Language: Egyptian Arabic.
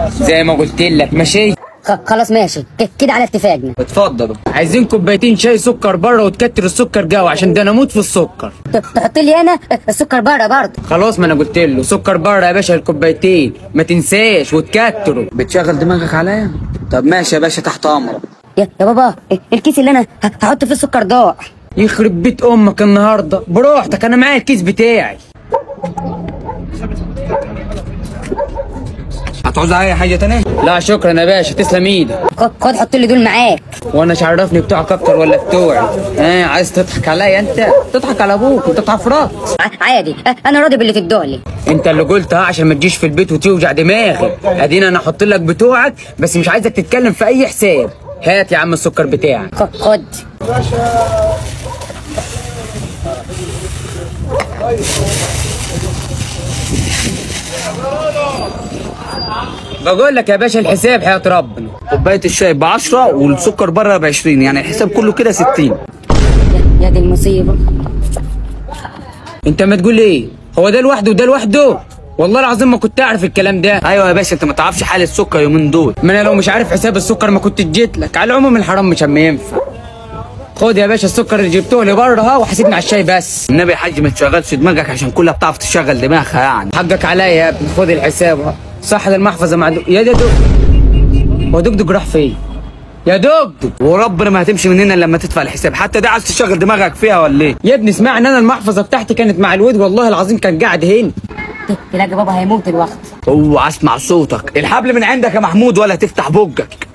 زي ما قلت لك ماشي خ- خلاص ماشي ك- كده على اتفاقنا اتفضلوا عايزين كوبايتين شاي سكر بره وتكتر السكر جوا عشان ده انا اموت في السكر ت- تحط لي انا السكر بره برضه خلاص ما انا قلت له سكر بره يا باشا الكوبايتين ما تنساش وتكتروا بتشغل دماغك عليا طب ماشي يا باشا تحت امرك يا يا بابا الكيس اللي انا ه- هحط فيه السكر ضاع يخرب بيت امك النهارده بروحتك انا معايا الكيس بتاعي هتعوز اي حاجه تانية لا شكرا يا باشا تسلم ايدك خد خد حط لي دول معاك وانا مش عرفني بتوعك اكتر ولا بتوعي اه عايز تضحك عليا انت تضحك على ابوك انت اتعفرت ع- عادي انا راضي باللي تدوه لي انت اللي قلتها عشان ما تجيش في البيت وتوجع دماغي ادينا انا احط لك بتوعك بس مش عايزك تتكلم في اي حساب هات يا عم السكر بتاعك خ- خد بقول لك يا باشا الحساب حياة ربنا كوبايه الشاي ب 10 والسكر بره ب 20 يعني الحساب كله كده 60 يا- يا دي المصيبه انت ما تقول ايه هو ده لوحده وده لوحده والله العظيم ما كنت اعرف الكلام ده ايوه يا باشا انت ما تعرفش حال السكر يومين دول ما انا لو مش عارف حساب السكر ما كنت جيت لك على العموم الحرام مش اما ينفع خد يا باشا السكر اللي جبته لي بره ها وحاسبني على الشاي بس النبي يا حاج ما تشغلش دماغك عشان كلها بتعرف تشغل دماغها يعني حقك عليا يا ابني خد الحساب ها صح ده المحفظه مع دو... يا دقدق هو دقدق راح فين يا دقدق وربنا ما هتمشي من هنا إلا لما تدفع الحساب حتى ده عايز تشغل دماغك فيها ولا ايه يا ابني اسمعني انا المحفظه بتاعتي كانت مع الواد والله العظيم كان قاعد هنا ت- تلاقي بابا هيموت الوقت اوعى اسمع صوتك الحبل من عندك يا محمود ولا تفتح بوجك